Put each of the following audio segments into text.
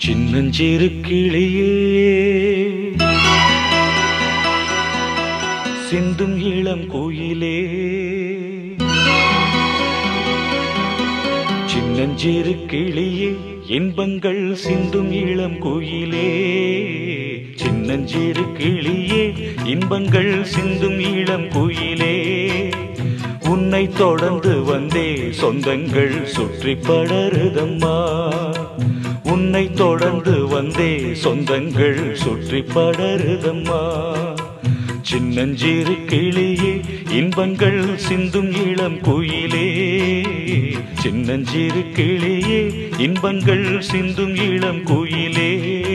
சின்னஞ்சிறு கிளியே சிந்தும் இளம் கோயிலே சின்னஞ்சிறு கிளியே இன்பங்கள் சிந்தும் இளம் கோயிலே சின்னஞ்சிறு கிளியே இன்பங்கள் சிந்தும் இளம் கோயிலே உன்னை தொடர்ந்து வந்தே சொந்தங்கள் சுற்றி படருதம்மா உன்னை தொடர்ந்து வந்தே சொந்தங்கள் சுற்றி படருதம்மா சின்னஞ்சிறு கிளியே இன்பங்கள் சிந்தும் இளம் குயிலே சின்னஞ்சிறு கிளியே இன்பங்கள் சிந்தும் இளம் குயிலே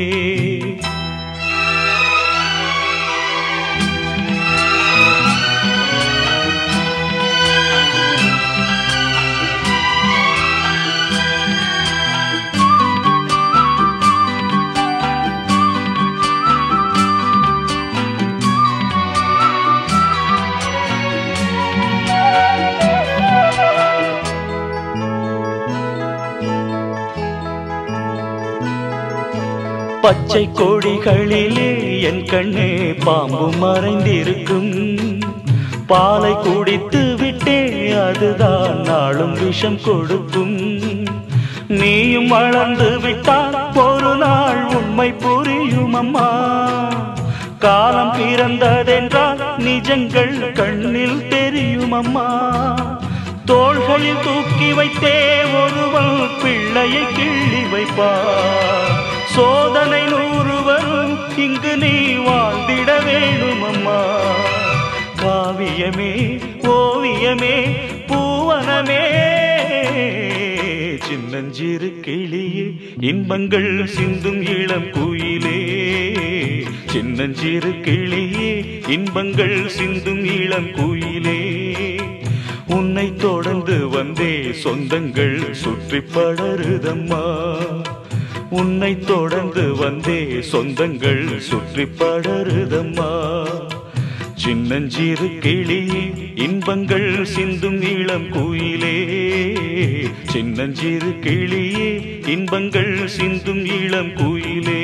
பச்சை கொடிகளிலே என் கண்ணே பாம்பு மறைந்திருக்கும் பாலை குடித்து விட்டே அதுதான் நாளும் விஷம் கொடுக்கும் நீயும் வளர்ந்து விட்டால் ஒரு நாள் உண்மை புரியும் அம்மா காலம் பிறந்ததென்றால் நிஜங்கள் கண்ணில் தெரியும் அம்மா தோள்களில் தூக்கி வைத்தே ஒருவன் பிள்ளையை கிள்ளி வைப்பார் சோதனை நூறு வரும் இங்கு நீ வாழ்ந்திட வேணும் அம்மா காவியமே ஓவியமே பூவனமே சின்னஞ்சிறு கிளியே இன்பங்கள் சிந்தும் இளம் குயிலே சின்னஞ்சிறு கிளியே இன்பங்கள் சிந்தும் இளம் குயிலே உன்னை தொடர்ந்து வந்தே சொந்தங்கள் சுற்றி படருதம்மா உன்னை தொடர்ந்து வந்தே சொந்தங்கள் சுற்றி படருதம்மா சின்னஞ்சிறு கிளியே இன்பங்கள் சிந்தும் இளம் குயிலே சின்னஞ்சிறு கிளியே இன்பங்கள் சிந்தும் இளம் குயிலே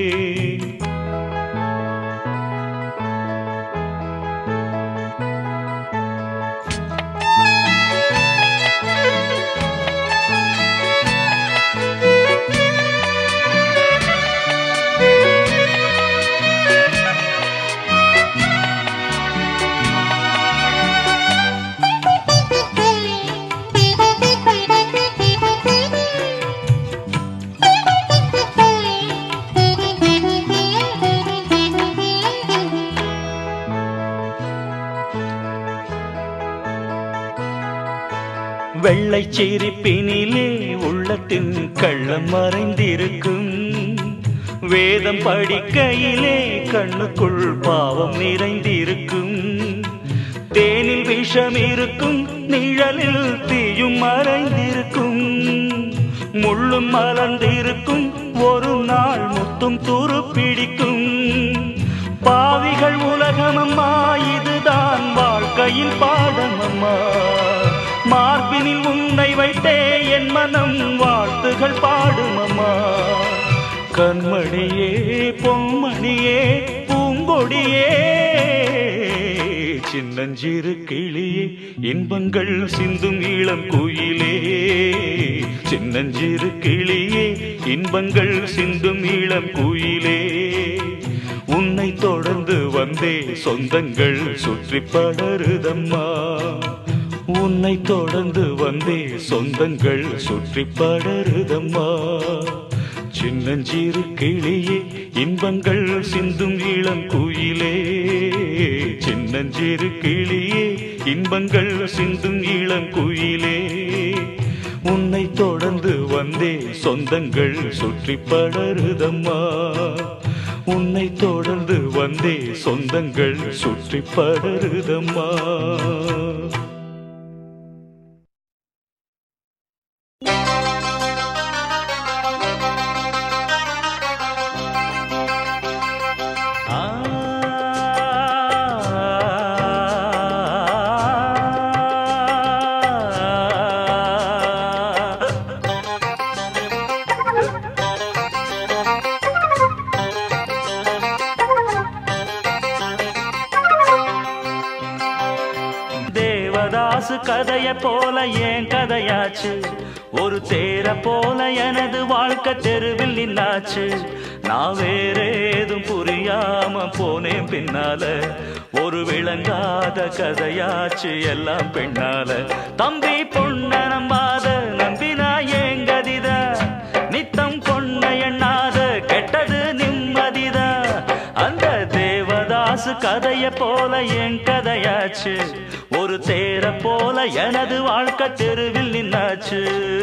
வெள்ளை சிரிப்பினிலே உள்ளத்தின் கள்ளம் மறைந்திருக்கும் வேதம் படிக்கையிலே கண்ணுக்குள் பாவம் நிறைந்திருக்கும் தேனில் விஷம் இருக்கும் நிழலில் தீயும் மறைந்திருக்கும் முள்ளும் மலர்ந்திருக்கும் ஒரு நாள் முத்தும் துரு பிடிக்கும் பாவிகள் உலகமம்மா இதுதான் வாழ்க்கையின் பாடமம்மா மார்பினில் உன்னை வைத்தே என் மனம் வாழ்த்துகள் பாடுமம்மா கண்மணியே பொன்மணியே பூங்கொடியே சின்னஞ்சிறு கிளியே இன்பங்கள் சிந்தும் இளம் குயிலே சின்னஞ்சிறு கிளியே இன்பங்கள் சிந்தும் இளம் குயிலே உன்னை தொடர்ந்து வந்தே சொந்தங்கள் சுற்றி படருதம்மா உன்னை தொடர்ந்து வந்தே சொந்தங்கள் சுற்றி படருதம்மா சின்னஞ்சிறு கிளியே இன்பங்கள் சிந்தும் இளம் குயிலே சின்னஞ்சிறு கிளியே இன்பங்கள் சிந்தும் இளம் குயிலே உன்னை தொடர்ந்து வந்தே சொந்தங்கள் சுற்றி படருதம்மா உன்னை தொடர்ந்து வந்தே சொந்தங்கள் சுற்றி படருதம்மா ஆ கதைய போல ஏன் கதையாச்சு ஒரு தேர போல எனது வாழ்க்கை தெருவில் நின்னாச்சு நான் வேற ஏதும் புரியாம போனேன் பின்னால ஒரு விளங்காத கதையாச்சு எல்லாம் பெண்ணால தம்பி பொண்ண நம்பாத நம்பினா ஏங்கதிதா நித்தம் பொண்ண எண்ணாத கெட்டது நிம்மதிதா அந்த தேவதாசு கதைய போல என் கதையாச்சு ஒரு தேர போல எனது வாழ்க்கை தெருவில் நின்னாச்சு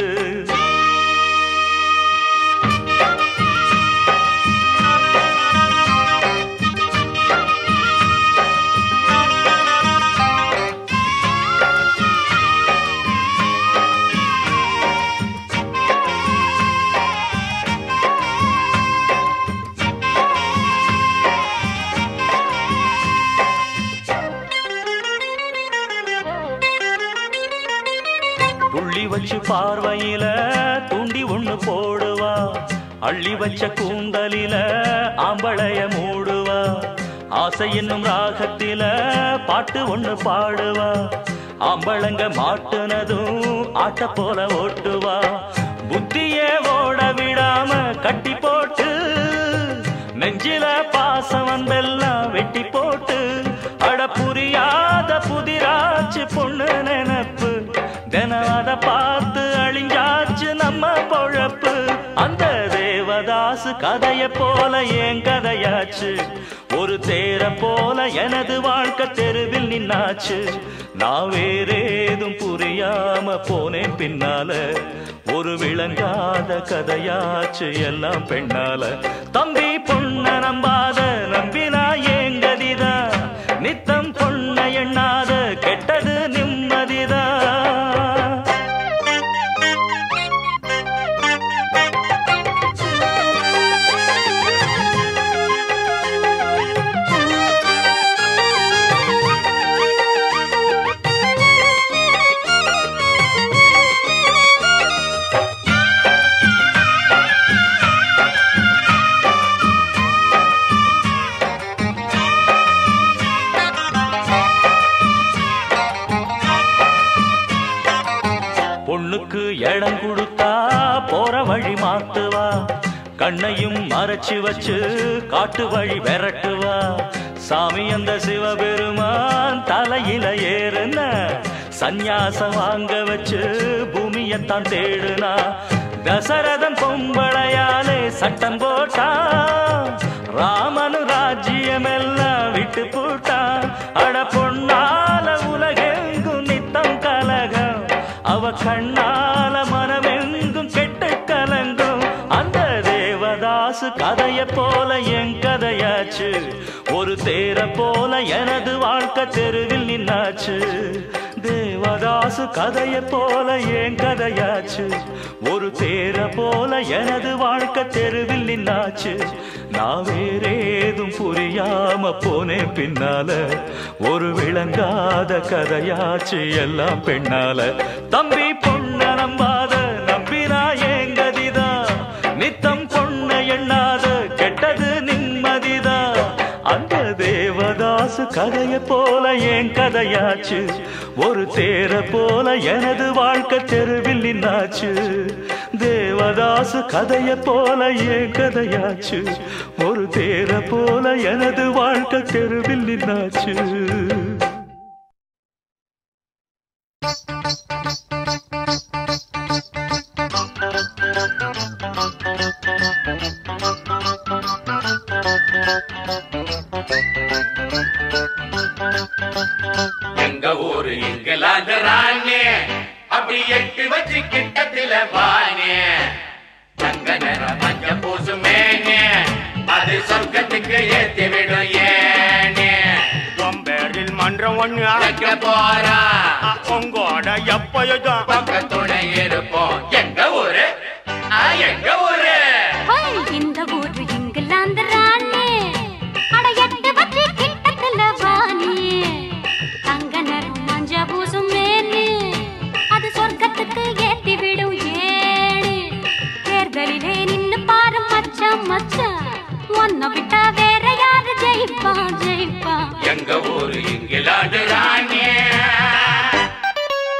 புள்ளி வச்சு பார்வையில தூண்டி ஒண்ணு போடுவா அள்ளி வச்ச கூந்தலில ஆம்பளைய மூடுவா ஆசை என்னும் ராகத்தில பாட்டு ஒண்ணு பாடுவா ஆம்பளங்க மாட்டுனதும் ஆட்ட போல ஓட்டுவா புத்தியே ஓட விடாம கட்டி போட்டு நெஞ்சில பாசம் வந்தெல்லாம் வெட்டி போட்டு அட புரியாத புதிராச்சு பொண்ணு நினப்பு தினம் அத பார்த்து அழிஞ்சாச்சு நம்ம பொழப்பு அந்த தேவதாசு கதைய போல என் கதையாச்சு ஒரு தேர போல எனது வாழ்க்கை தெருவில் நின்னாச்சு நான் வேறேதும் புரியாம போனேன் பின்னால ஒரு விளங்காத கதையாச்சு எல்லாம் பெண்ணால தம்பி பொண்ண நம்பாத நம்பினா ஏங்கதிதா நித்தம் பொண்ண எண்ணாத கெட்டது நிம்மதிதா பொண்ணுக்கு இடம் கொடுத்தா போற வழி மாத்துவா கண்ணையும் மறைச்சு வச்சு காட்டு வழி விரட்டுவா சாமி அந்த சிவபெருமான் தலையில ஏறுன சந்நியாசம் வாங்க வச்சு பூமியத்தான் தேடுனா தசரதன் பொம்பளையாலே சட்டம் போட்டா ராமனு ராஜ்யமெல்லாம் விட்டு போட்டான் அட பொன்னால உலகெங்கும் நித்தம் கலகம் அவ கண்ணால மனமெங்கும் கெட்டு கலங்கும் அந்த தேவதாசு கதைய போல என் கதையாச்சு ஒரு தேர போல எனது வாழ்க்கை தெருவில் நின்னாச்சு தேவதாசு கதைய போல என் கதையாச்சு ஒரு தேர போல எனது வாழ்க்கை தெருவில் நின்னாச்சு நான் வேறேதும் புரியாம போனேன் பின்னால ஒரு விளங்காத கதையாச்சு எல்லாம் பெண்ணால தம்பி பொண்ண நம்பாத நம்பினா ஏங்கதிதா நித்தம் பொண்ண எண்ணாத கெட்டது நிம்மதிதா அந்த தேவதாசு கதைய போல என் கதையாச்சு ஒரு தேர போல எனது வாழ்க்கை தெருவில் நின்னாச்சு தேவதாசு கதைய போல என் கதையாச்சு ஒரு தேர போல எனது வாழ்க்கை தெருவில் நின்னாச்சு எங்க ஊரு இங்கிலாந்து ராணி அப்படி எட்டு வச்சு கிட்டத்துல வாணி தங்க நிற மஞ்ச பூசு மேனி அது சொர்க்கத்துக்கு ஏத்தி விடும் ஏனி பேரில் மன்றம் ஒண்ணு அழைக்க போறா உங்களோட எப்பயுதான் பக்கத்துணை இருப்போம் எங்க ஊரு ஆ, எங்க ஊரு ஹோய், இந்த ஊரு இங்கிலாந்து ராணி அட எட்டு வச்சு கிட்டத்துல வாணி தங்க நிறம் மஞ்ச பூசும் மேனி அது சொர்க்கத்துக்கு ஏத்தி விடும் ஏணி தேர்தலிலே நின்னு பாரு மச்சான் மச்சான் உன்னை விட்டா வேற யாரு ஜெயிப்பா ஜெயிப்பா எங்க ஊரு இங்கிலாந்து ராணி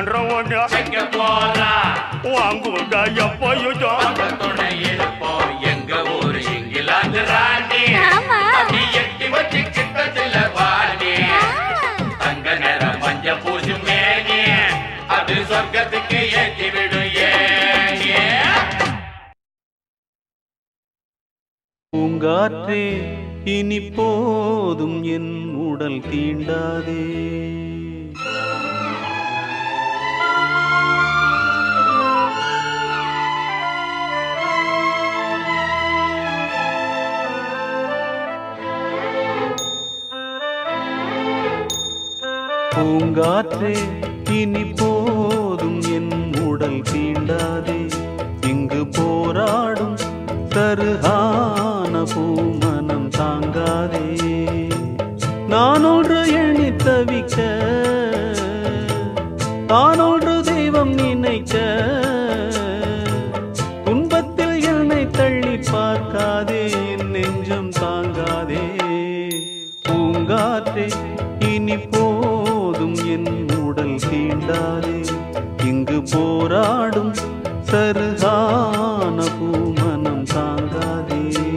மன்றம் ஒண்ணு வைக்க போறா வாங்குங்க எப்பயுதான் பக்க துணை இருப்போம் எங்க ஊரு இங்கிலாந்து ராணி ஆமா. அப்படி எட்டி வச்சு கிட்டத்துல வாணி தங்க நிறம் மஞ்ச பூசி மேனி அது சொர்க்கத்துக்கு ஏத்தி விடும் ஏன் ஏன் பூங்காற்றே இனி போதும் என் உடல் தீண்டாதே பூங்காற்றே இனி போதும் என் உடல் தீண்டாதே இங்கு போராடும் தருகான பூமனம் தாங்காதே நான் ஒன்று எண்ணி தவிக்க நான் ஒன்று தெய்வம் நினைக்க துன்பத்தில் என்னை தள்ளி பார்க்காதே என் நெஞ்சம் தாங்காதே பூங்காற்றே இனி போதும் என் உடல் தீண்டாதே இங்கு போராடும் சருகான பூமனம் தாங்காதே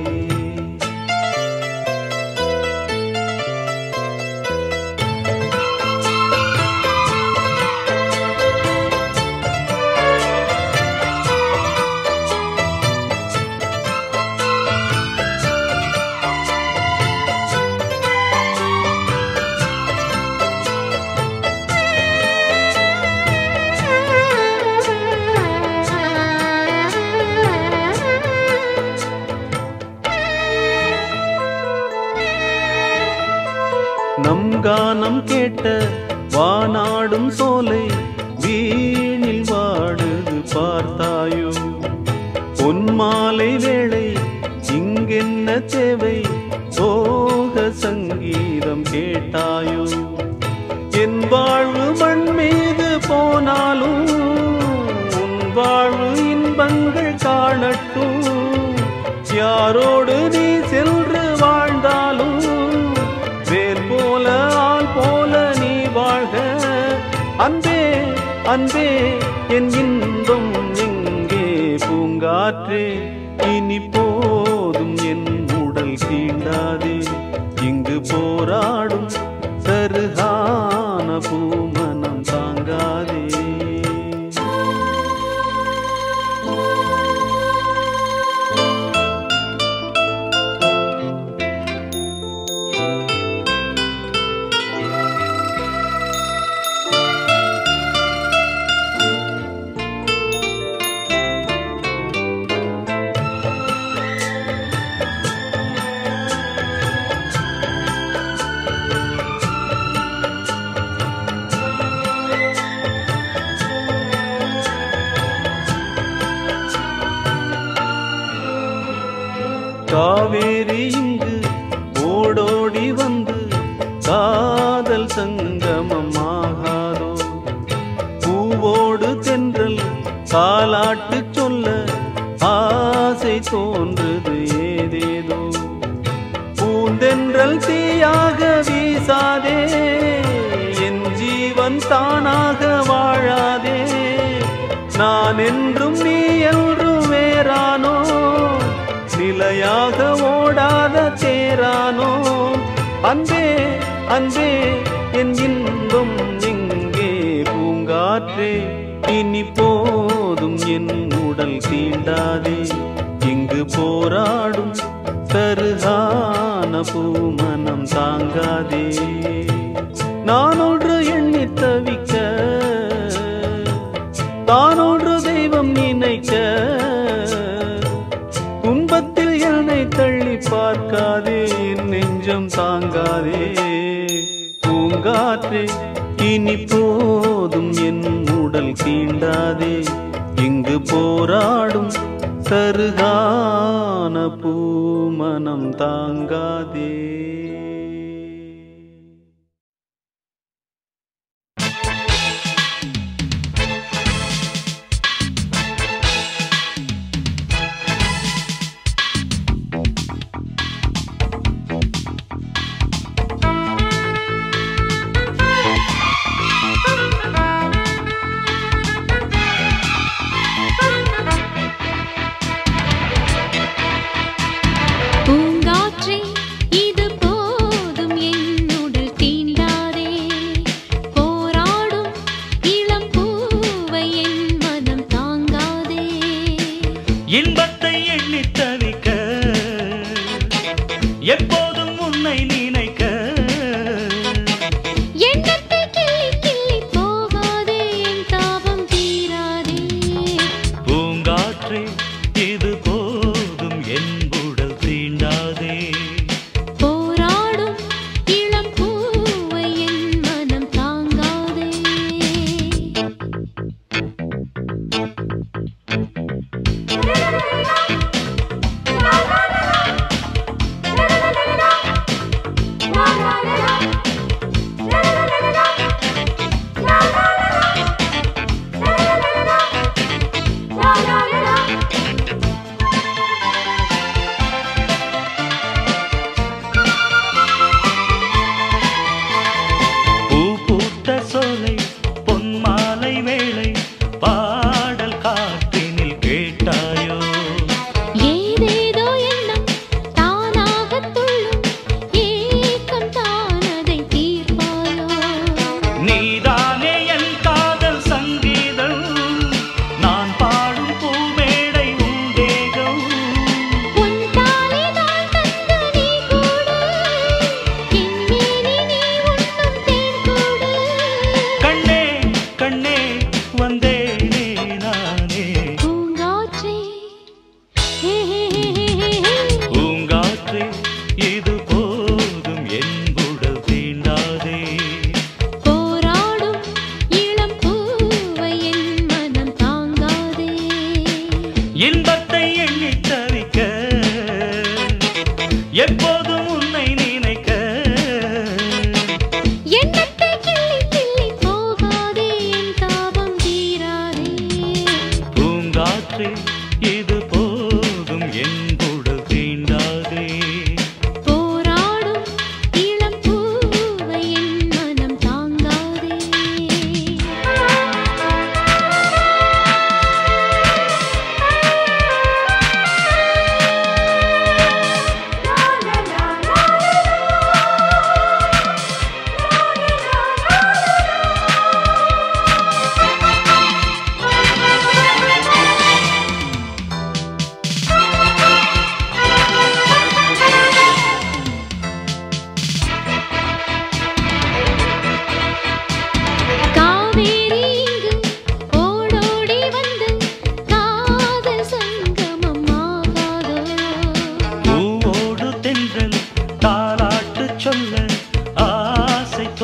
நம் கானம் கேட்ட வானாடும் சோலை வீணில் வாடுது பார்த்தாயோ பொன்மாலை வேளை இங்கென்ன தேவை சோக சங்கீதம் கேட்டாயோ என் வாழ்வு மண் மீது போனாலும் உன் வாழ்வு இன்பங்கள் காணட்டும் யாரோடு நீ சென்று வாழ்ந்தாலும் வேர் போல ஆள் போல நீ வாழ்க அன்பே அன்பே என் இன்பம் எங்கே பூங்காற்றே இனி போதும் என் உடல் தீண்டாதே இங்கு போராடும் சருகான பூமனம் தாங்காதே காவேரி இங்கு ஓடோடி வந்து காதல் சங்கமம் ஆகாதோ பூவோடு தென்றல் காலாட்டு சொல்ல ஆசை தோன்றுது ஏதேதோ பூந்தென்றல் தீயாக வீசாதே என் ஜீவன் தானாக வாழாதே நான் என்றும் நீ என்றும் வேறானோ நிலையாக ஓடாத தேரானோ அன்பே அன்பே என் இன்பம் எங்கே பூங்காற்றே இனி போதும் என் உடல் தீண்டாதே இங்கு போராடும் சருகான பூமனம் தாங்காதே நான் ஒன்று எண்ணி தவிக்க தான் ஒன்று தெய்வம் நினைக்க துன்பத்தில் என்னை தள்ளி பார்க்காதே என் நெஞ்சம் தாங்காதே பூங்காற்றே இனி போதும் என் உடல் தீண்டாதே இங்கு போராடும் சருகான பூமனம் தாங்காதே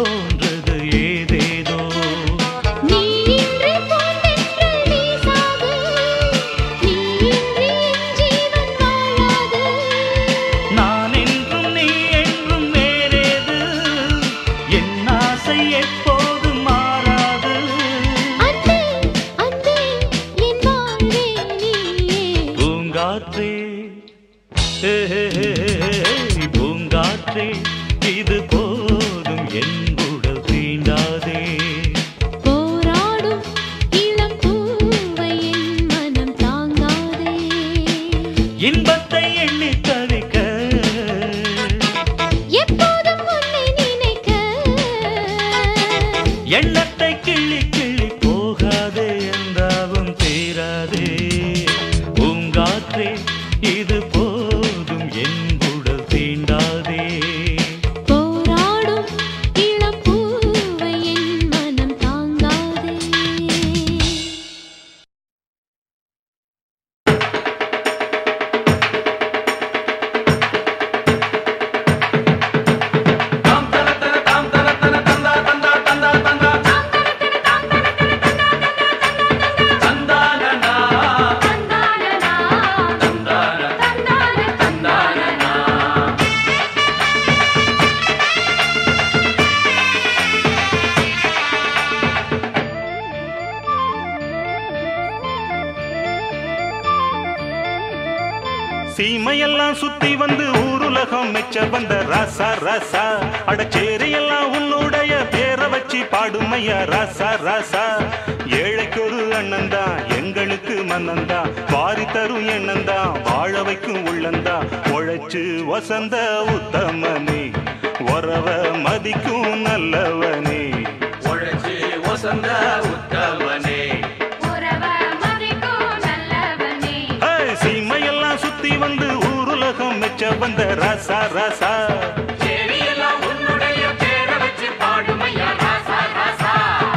தோன்றது ஏதேதோ நீ இன்றி பூந்தென்றல் வீசாது நீ இன்றி என் ஜீவன் வாழாது நான் என்றும் நீ என்றும் வேறேது என் ஆசை எப்போதும் மாறாது அன்பே அன்பே என் வாழ்வே நீயே பூங்காற்றே ஹே, ஹே, ஹே, ஹே, பூங்காற்றே இது போதும் என் உடல் தீண்டாதே போராடும் இளம் பூவை என் மனம் தாங்காதே இன்பத்தை எண்ணி தவிக்க எப்போதும் உன்னை நினைக்க எண்ணத்தை கிள்ளி கிள்ளி போகாதே என்றாவும் தீராதே பூங்காற்றே இது போதும் என் உடல் தீண்டாதே போராடும் இளம் பூவை என் மனம் தாங்காதே சீமையெல்லாம் சுத்தி வந்து ஊருலகம் மெச்ச வந்த ராசா ராசா அடச்சேரியெல்லாம் உன்னுடைய பேரை வச்சு பாடுமையா ராசா ராசா ஏழைக்கு ஒரு அண்ணன் தான் எங்களுக்கு மன்னன் தான் வாரி தரும் எண்ணம் தான் வாழ வைக்கும் உள்ளந்தா உழைச்சு வசந்த உத்தமனே உறவ மதிக்கும் நல்லவனே உழைச்சு வசந்த உத்தவனே உறவ மதிக்கும் நல்லவனே ஏய், சீமையெல்லாம் சுத்தி வந்து ஊருலகம் மெச்ச வந்த ராசா ராசா செடியெல்லாம் உன்னுடைய பேரை வச்சு பாடுமையா ராசா ராசா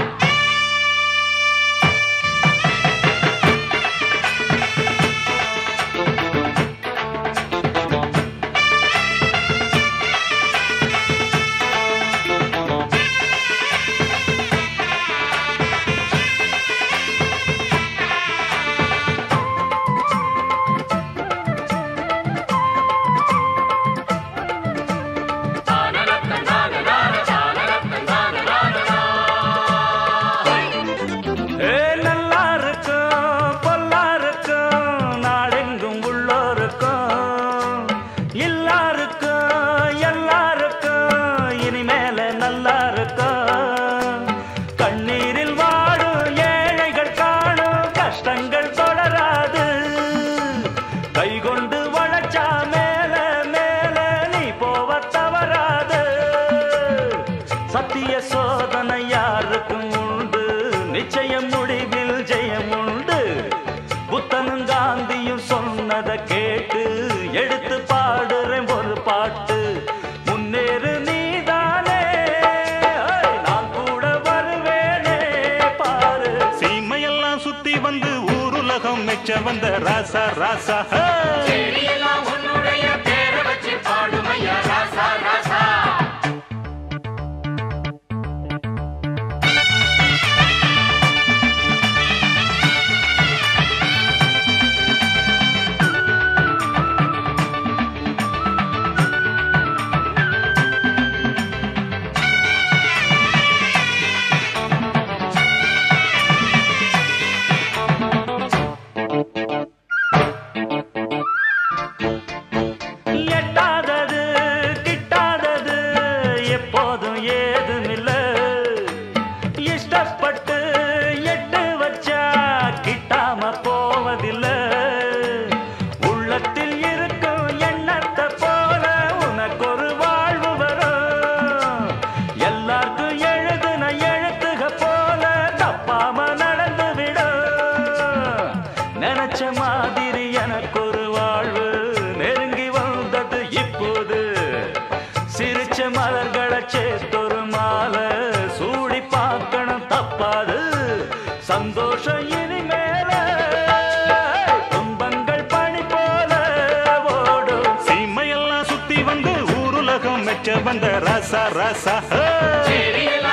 ஏ நல்லா இருக்கும் பொல்லா இருக்கும் நாடெங்கும் உள்ளோருக்கும் எல்லாருக்கும் எல்லாருக்கும் இனிமேல நல்லா இருக்கும் கண்ணீரில் வாடும் ஏழைகள் காணும் கஷ்டங்கள் தொடராது கை கொண்டு வளைச்சா மேல மேல நீ போவ தவறாது சத்திய சோதனை யாருக்கும் உண்டு நிச்சயம் முடிவில் ஜெயம் உண்டு புத்தனும் காந்தியும் சொன்னதை கேட்டு எடுத்து பாடுறேன் ஒரு பாட்டு முன்னேறு நீதானே ஏய், நான் கூட வருவேனே பாரு சீமையெல்லாம் சுத்தி வந்து ஊருலகம் மெச்ச வந்த ராசா ராசா ஹே! செடியெல்லாம் உன்னுடைய பேரை வச்சு பாடுமையா ராசா ராசா எட்டாதது கிட்டாதது எப்போதும் ஏதுமில்ல இஷ்டப்பட்டு எட்டு வச்சா கிட்டாம போவதில்ல உள்ளத்தில் இருக்கும் எண்ணத்தை போல உனக்கு ஒரு வாழ்வு வரும் எல்லாருக்கும் எழுதுன எழுத்துக போல தப்பாம நடந்து விடும் நினைச்ச மாதிரி எனக்கு ஒரு வாழ்வு நெருங்கி வந்தது இப்போது சிரிச்ச மலர்களை சேர்த்தொரு மாலை சூடி பார்க்கணும் தப்பாது சந்தோஷம் இனிமேல துன்பங்கள் பனி போல ஓடும் சீமையெல்லாம் சுத்தி வந்து ஊருலகம் மெச்ச மெச்ச வந்த ராசா ராசா ஹே! சேரியில